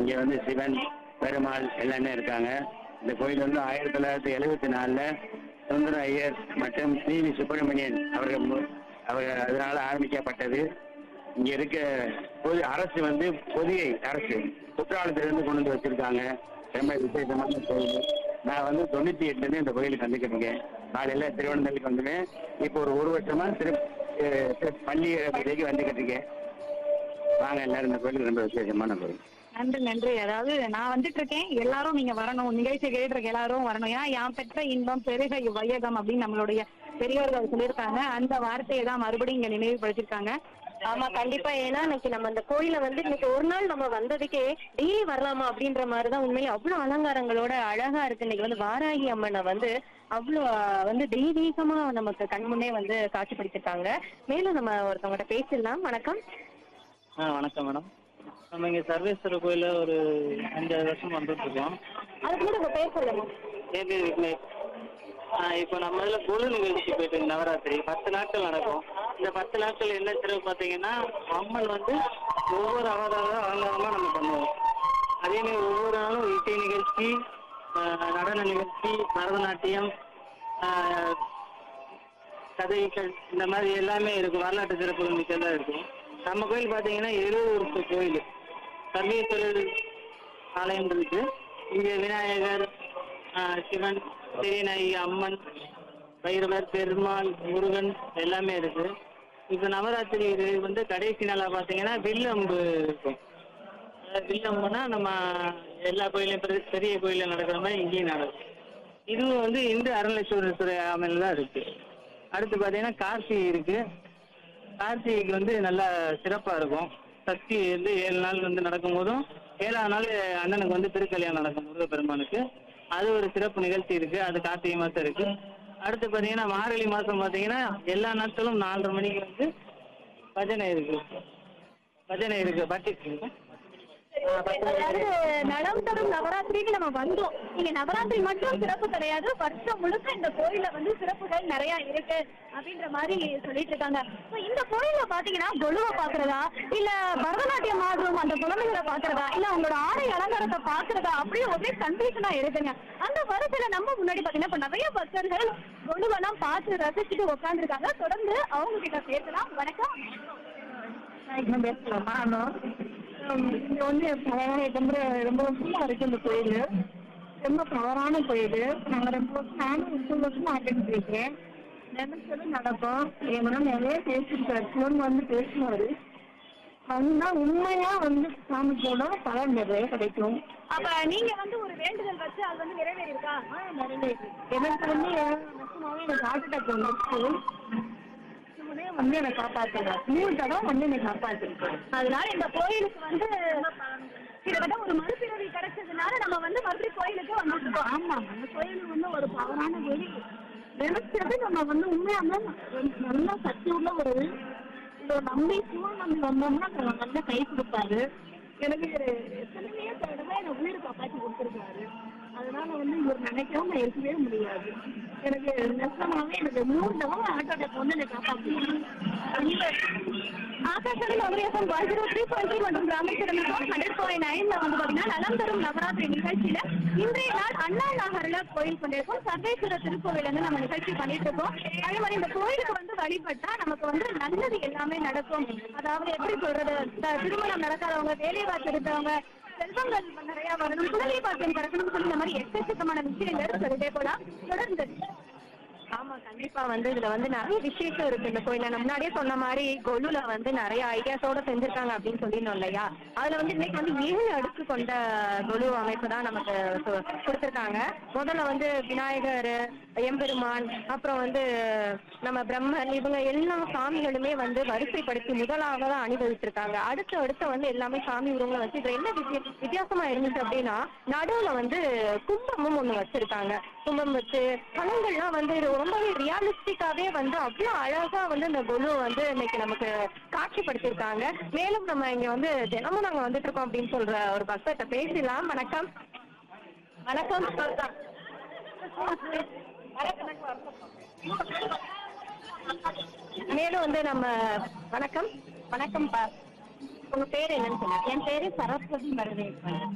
இங்க வந்து சிவன் பெருமாள் எல்லாமே இருக்காங்க இந்த கோயில் வந்து ஆயிரத்தி தொள்ளாயிரத்தி எழுபத்தி நாலுல சுந்தர ஐயர் மற்றும் சி வி சுப்பிரமணியன் அவர்கள் மு- அவர் அதனால ஆரம்பிக்கப்பட்டது இங்க இருக்க பொது அரசு வந்து பொதிகை அரசு குற்றாலத்திலிருந்து கொண்டு வந்து வச்சிருக்காங்க ரொம்ப விசேஷமான கோயில் நான் வந்து தொண்ணூத்தி எட்டுல இந்த கோயிலுக்கு வந்துக்கிட்டு இருக்கேன் காலையில திருவனந்தபுரத்துக்கு வந்துட்டேன் இப்போ ஒரு ஒரு வருஷமா திரு அஹ் திரு பள்ளி பூஜைக்கு வந்துக்கிட்டு இருக்கேன் வாங்க எல்லாரும் இந்த கோயிலுக்கு ரொம்ப விசேஷமான கோயில் நன்றி நன்றி அதாவது நான் வந்துட்டு இருக்கேன் எல்லாரும் நீங்க வரணும் நிகழ்ச்சி கேட்டு இருக்க எல்லாரும் வரணும் ஏன்னா யான் பெற்ற இன்பம் பெருக வையகம் அப்படின்னு நம்மளுடைய பெரியவர்கள் சொல்லியிருக்காங்க அந்த வார்த்தையை தான் மறுபடியும் இங்க நினைவுபடுத்திருக்காங்க ஆமா கண்டிப்பா ஏன்னா இன்னைக்கு நம்ம அந்த கோயில வந்து இன்னைக்கு ஒரு நாள் நம்ம வந்ததுக்கே டெய்லி வரலாமா அப்படின்ற மாதிரிதான் உண்மையிலே அவ்வளவு அலங்காரங்களோட அழகா இருக்கு இன்னைக்கு வந்து வாராகி அம்மனை வந்து அவ்வளவு ஆஹ், வந்து தெய்வீகமா நமக்கு கண்முன்னே வந்து காட்சிப்படுத்திருக்காங்க மேலும் நம்ம ஒருத்தவங்ககிட்ட பேசிடலாம் வணக்கம் ஆ வணக்கம் மேடம் நம்ம இங்கே சர்வேஸ்வரர் கோயிலில் ஒரு அஞ்சாறு வருஷம் வந்துட்டு இருக்கோம் அதுக்கு முன்னாடி உங்க பேர் சொல்லுங்க ஏபி விக்னேஷ் ஆ இப்போ நம்ம இதில் குழு நிகழ்ச்சி போயிட்டு இருக்கு நவராத்திரி பத்து நாட்கள் நடக்கும் இந்த பத்து நாட்கள் என்ன சிறப்பு பார்த்தீங்கன்னா அம்மன் வந்து ஒவ்வொரு அவதாரம் அலங்காரமாக நம்ம பண்ணுவோம் அதே மாதிரி ஒவ்வொரு நாளும் இசை நிகழ்ச்சி ஆ, நடன நிகழ்ச்சி பரதநாட்டியம் ஆ, கதைகள் இந்த மாதிரி எல்லாமே இருக்கும் வரலாற்று சிறப்புகள் மிக்கதாக இருக்கும் நம்ம கோயில் பார்த்தீங்கன்னா எழுபது வருஷ கோயில் சர்வேஸ்வரர் ஆலயம் இருக்கு இங்கே விநாயகர் ஆஹ், சிவன் பெரியநாயகி அம்மன் பைரவர் பெருமாள் முருகன் எல்லாமே இருக்கு இப்போ நவராத்திரி இது வந்து கடைசி நாளாக பார்த்தீங்கன்னா வில்லம்பு இருக்கும் அதாவது வில்லம்புனா நம்ம எல்லா கோயிலையும் பெரிய பெரிய கோயிலில் நடக்கிற மாதிரி இங்கேயும் நடக்கும் இதுவும் வந்து இந்து அறநிலையத்துறை துறை அமையில் தான் இருக்கு அடுத்து பார்த்தீங்கன்னா கார்த்திகை இருக்கு கார்த்திகைக்கு வந்து நல்லா சிறப்பாக இருக்கும் சக்தி வந்து ஏழு நாள் வந்து நடக்கும்போதும் ஏழாவது நாள் அண்ணனுக்கு வந்து திருக்கல்யாணம் நடக்கும் முருகப்பெருமானுக்கு அது ஒரு சிறப்பு நிகழ்ச்சி இருக்கு அது கார்த்திகை மாதம் இருக்கு அடுத்து பார்த்தீங்கன்னா மார்கழி மாதம் பார்த்தீங்கன்னா எல்லா நாட்களும் நாலரை மணிக்கு வந்து பஜனை இருக்கு பஜனை இருக்கு பட்டி அதாவது நலம் தரும் நவராத்திரிக்கு நம்ம வந்தோம் இங்க நவராத்திரி மட்டும் சிறப்பு கிடையாது வருஷம் முழுக்க இந்த கோயில்ல வந்து சிறப்புகள் நிறைய இருக்கு அப்படின்ற மாதிரி சொல்லிட்டு இருக்காங்க So, இந்த கோயில்ல பாத்தீங்கன்னா கொலுவை பாக்குறதா இல்ல பரதநாட்டியம் ஆடுறோம் அந்த குழந்தைகளை பாக்குறதா இல்ல அவங்களோட ஆடை அலங்காரத்தை பாக்குறதா அப்படியே ஒரே கன்ஃபியூஷனா இருக்குங்க அந்த வரிசையில நம்ம முன்னாடி பாத்தீங்கன்னா இப்ப நிறைய பக்தர்கள் கொலுவெல்லாம் பார்த்து ரசிச்சுட்டு உட்காந்துருக்காங்க தொடர்ந்து அவங்க கிட்ட பேசலாம் வணக்கம் இன்னும் பேசலாமா இங்க வந்து ரொம்ப ரொம்ப வருஷமா இருக்கு இந்த கோயில் ரொம்ப பவரான கோயில் நாங்க ரொம்ப வருஷம் நானும் முப்பது வருஷமா அட்டன் இருக்கேன் நினைச்சது நடக்கும் எங்கன்னா நிறைய பேசிருக்காரு சிவன் வந்து பேசுவாரு வந்தா உண்மையா வந்து சாமி கூட பலன் நிறைய கிடைக்கும் அப்ப நீங்க வந்து ஒரு வேண்டுதல் வச்சு அது வந்து நிறைவேறி இருக்கா எனக்கு வந்து நிஜமாவே எனக்கு ஹார்ட் அட்டாக் வந்துருச்சு சிவனே வந்து என்னை காப்பாத்துறாரு மூணு தடவை வந்து என்னை காப்பாத்திருக்காரு அதனால இந்த கோயிலுக்கு வந்து கிட்டத்தட்ட ஒரு மறுபிறவி கிடைச்சதுனால நம்ம வந்து மறுபடியும் கோயிலுக்கு வந்துட்டு இருக்கோம் ஆமா அந்த கோயில் வந்து ஒரு பவரான கோயில் நினைச்சது நம்ம வந்து உண்மையாமே நல்ல சக்தி உள்ள ஒரு இதை நம்பி சிவன் நம்பி வந்தோம்னா நம்ம நல்லா கை கொடுப்பாரு எனக்கு எத்தனையோ தடவை என்னை உயிரை காப்பாற்றி கொடுத்துருக்காரு அதனால வந்து இவர் நினைக்காம இருக்கவே முடியாது எனக்கு நெசமாவே எனக்கு மூணு தடவை ஹார்ட் அட்டாக் வந்து என்னை காப்பாற்றி ஆகாஷன் அவரியசம் one zero three point three மற்றும் ராமேஸ்வரம் ஹண்ட்ரட் பாயிண்ட் நைன்ல வந்து பாத்தீங்கன்னா நலம் தரும் நவராத்திரி நிகழ்ச்சியில இன்றைய நாள் அண்ணா நகர்ல கோயில் கொண்டிருக்கோம் சர்வேஸ்வர திருக்கோவில் வந்து நம்ம நிகழ்ச்சி பண்ணிட்டு இருக்கோம் அதே மாதிரி இந்த கோயிலுக்கு வந்து வழிபட்டா நமக்கு வந்து நல்லது எல்லாமே நடக்கும் அதாவது எப்படி சொல்றது த- திருமணம் நடக்காதவங்க வேலை வாய்ப்பு இருக்கவங்க செல்வங்கள் நிறைய வரணும் குழந்தை பாக்கியம் பிறக்கணும் சொல்லி இந்த மாதிரி எக்கச்சக்கமான விஷயங்கள் சொல்லிட்டே போலாம் தொடர்ந்து ஆமா கண்டிப்பா வந்து இதுல வந்து நிறைய விசேஷம் இருக்கு இந்த கோயில்ல நான் முன்னாடியே சொன்ன மாதிரி கொலுல வந்து நிறைய ஐடியாஸோட செஞ்சிருக்காங்க அப்படின்னு சொல்லியிருந்தோம் இல்லையா அதுல வந்து இன்னைக்கு வந்து ஏழு அடுக்கு கொண்ட கொலு அமைப்பு தான் நமக்கு சொ- கொடுத்திருக்காங்க முதல்ல வந்து விநாயகர் எம்பெருமான் அப்புறம் வந்து நம்ம பிரம்மன் இவங்க எல்லா சாமிகளுமே வந்து வரிசைப்படுத்தி முதலாக தான் அனுபவிச்சிருக்காங்க அடுத்து அடுத்து வந்து எல்லாமே சாமி உருவங்களை வச்சு இதுல என்ன வித்திய- வித்தியாசமா இருந்துச்சு அப்படின்னா நடுவுல வந்து கும்பமும் ஒண்ணு வச்சிருக்காங்க கும்பம் வச்சு பழங்கள்லாம் வந்து இது ரொம்பவே ரியாலிஸ்டிக்காவே வந்து அவ்வளவு அழகா வந்து இந்த குழு வந்து இன்னைக்கு நமக்கு காட்சிப்படுத்தியிருக்காங்க மேலும் நம்ம இங்க வந்து தினமும் நாங்க வந்துட்டு இருக்கோம் அப்படின்னு சொல்ற ஒரு பக்தர்கிட்ட பேசலாம் வணக்கம் வணக்கம் மேலும் வந்து நம்ம வணக்கம் வணக்கம் பா உங்க பேர் என்னன்னு சொல்லுங்க என் பேரு சரஸ்வதி மருதேசன்